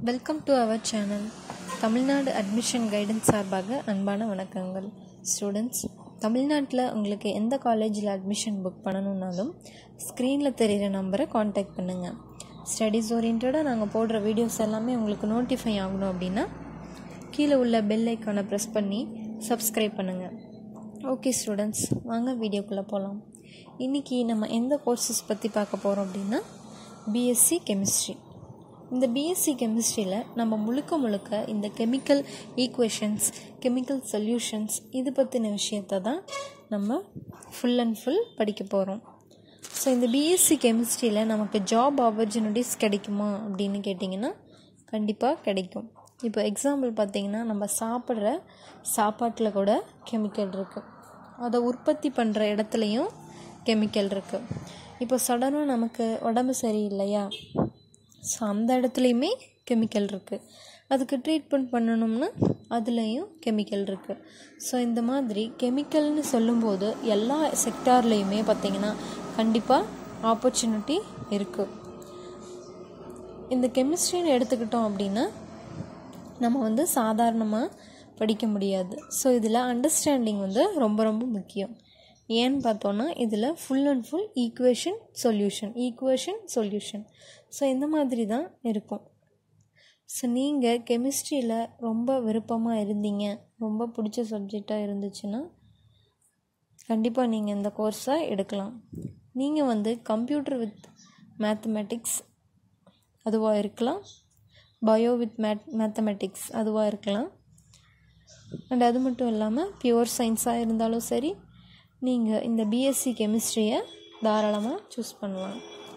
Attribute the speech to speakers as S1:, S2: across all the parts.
S1: welcome to our channel Tamil Nadu admission guidance சார்பாக அன்பான வணக்கங்கள் ஸ்டூடெண்ட்ஸ் தமிழ்நாட்டில் உங்களுக்கு எந்த காலேஜில் அட்மிஷன் புக் பண்ணணுன்னாலும் ஸ்க்ரீனில் தெரிகிற நம்பரை காண்டாக்ட் பண்ணுங்கள் ஸ்டடீஸ் ஓரியன்டாக நாங்கள் போடுற வீடியோஸ் எல்லாமே உங்களுக்கு நோட்டிஃபை ஆகணும் அப்படின்னா கீழே உள்ள பெல் ஐக்கானை ப்ரெஸ் பண்ணி சப்ஸ்கிரைப் பண்ணுங்கள் ஓகே ஸ்டூடெண்ட்ஸ் வாங்க வீடியோக்குள்ளே போகலாம் இன்றைக்கி நம்ம எந்த கோர்சஸ் பற்றி பார்க்க போகிறோம் அப்படின்னா பிஎஸ்சி கெமிஸ்ட்ரி இந்த பிஎஸ்சி கெமிஸ்ட்ரியில் நம்ம முழுக்க முழுக்க இந்த கெமிக்கல் ஈக்குவேஷன்ஸ் கெமிக்கல் சொல்யூஷன்ஸ் இது பற்றின விஷயத்தை தான் நம்ம ஃபுல் அண்ட் ஃபுல் படிக்க போகிறோம் ஸோ இந்த பிஎஸ்சி கெமிஸ்ட்ரியில் நமக்கு ஜாப் ஆப்பர்ச்சுனிட்டிஸ் கிடைக்குமா அப்படின்னு கேட்டிங்கன்னா கண்டிப்பாக கிடைக்கும் இப்போ எக்ஸாம்பிள் பார்த்திங்கன்னா நம்ம சாப்பிட்ற சாப்பாட்டில் கூட கெமிக்கல் இருக்குது அதை உற்பத்தி பண்ணுற இடத்துலையும் கெமிக்கல் இருக்குது இப்போ சடனாக நமக்கு உடம்பு சரியில்லையா ஸோ அந்த இடத்துலையுமே கெமிக்கல் இருக்குது அதுக்கு ட்ரீட்மெண்ட் பண்ணணும்னா அதுலேயும் கெமிக்கல் இருக்குது ஸோ இந்த மாதிரி கெமிக்கல்னு சொல்லும்போது எல்லா செக்டார்லேயுமே பார்த்திங்கன்னா கண்டிப்பாக ஆப்பர்ச்சுனிட்டி இருக்குது இந்த கெமிஸ்ட்ரின்னு எடுத்துக்கிட்டோம் அப்படின்னா நம்ம வந்து சாதாரணமாக படிக்க முடியாது ஸோ இதில் அண்டர்ஸ்டாண்டிங் வந்து ரொம்ப ரொம்ப முக்கியம் ஏன்னு பார்த்தோன்னா இதில் full and full equation solution equation solution so இந்த மாதிரி தான் இருக்கும் ஸோ நீங்கள் கெமிஸ்ட்ரியில் ரொம்ப விருப்பமாக இருந்தீங்க ரொம்ப பிடிச்ச சப்ஜெக்டாக இருந்துச்சுன்னா கண்டிப்பாக நீங்கள் இந்த கோர்ஸை எடுக்கலாம் நீங்கள் வந்து கம்ப்யூட்டர் வித் மேத்தமெட்டிக்ஸ் அதுவாக இருக்கலாம் பயோ வித் மேத் மேத்தமெட்டிக்ஸ் அதுவாக இருக்கலாம் அண்ட் அது மட்டும் இல்லாமல் பியூர் சயின்ஸாக இருந்தாலும் சரி நீங்கள் இந்த பிஎஸ்சி கெமிஸ்ட்ரியை தாராளமாக சூஸ் பண்ணலாம்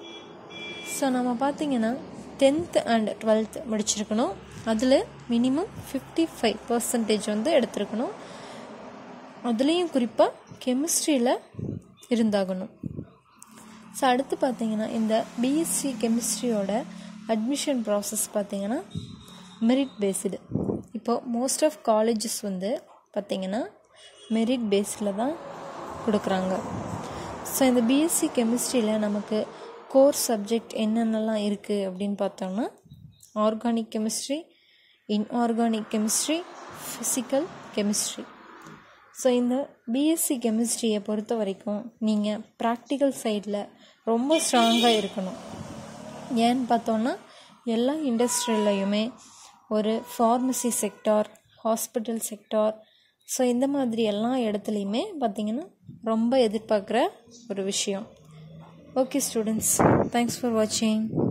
S1: ஸோ நம்ம பார்த்தீங்கன்னா டென்த்து அண்ட் டுவெல்த் முடிச்சிருக்கணும் அதில் மினிமம் ஃபிஃப்டி ஃபைவ் பர்சன்டேஜ் வந்து எடுத்திருக்கணும் அதுலேயும் குறிப்பாக கெமிஸ்ட்ரியில் இருந்தாகணும் ஸோ அடுத்து பார்த்தீங்கன்னா இந்த பிஎஸ்சி கெமிஸ்ட்ரியோட அட்மிஷன் ப்ராசஸ் பார்த்தீங்கன்னா மெரிட் பேஸ்டு இப்போது மோஸ்ட் ஆஃப் காலேஜஸ் வந்து பார்த்திங்கன்னா மெரிட் பேஸில் தான் கொடுக்குறாங்க ஸோ இந்த பிஎஸ்சி கெமிஸ்ட்ரியில் நமக்கு கோர் சப்ஜெக்ட் என்னென்னலாம் இருக்குது அப்படின்னு பார்த்தோம்னா organic chemistry inorganic chemistry physical chemistry so இந்த பிஎஸ்சி கெமிஸ்ட்ரியை பொறுத்த வரைக்கும் நீங்கள் ப்ராக்டிக்கல் சைடில் ரொம்ப ஸ்ட்ராங்காக இருக்கணும் ஏன்னு பார்த்தோன்னா எல்லா இண்டஸ்ட்ரியிலையுமே ஒரு pharmacy sector hospital sector so இந்த மாதிரி எல்லா இடத்துலையுமே பார்த்திங்கன்னா ரொம்ப எதிர்பார்க்குற ஒரு விஷயம் ஓகே ஸ்டூடெண்ட்ஸ் தேங்க்ஸ் ஃபார் வாட்சிங்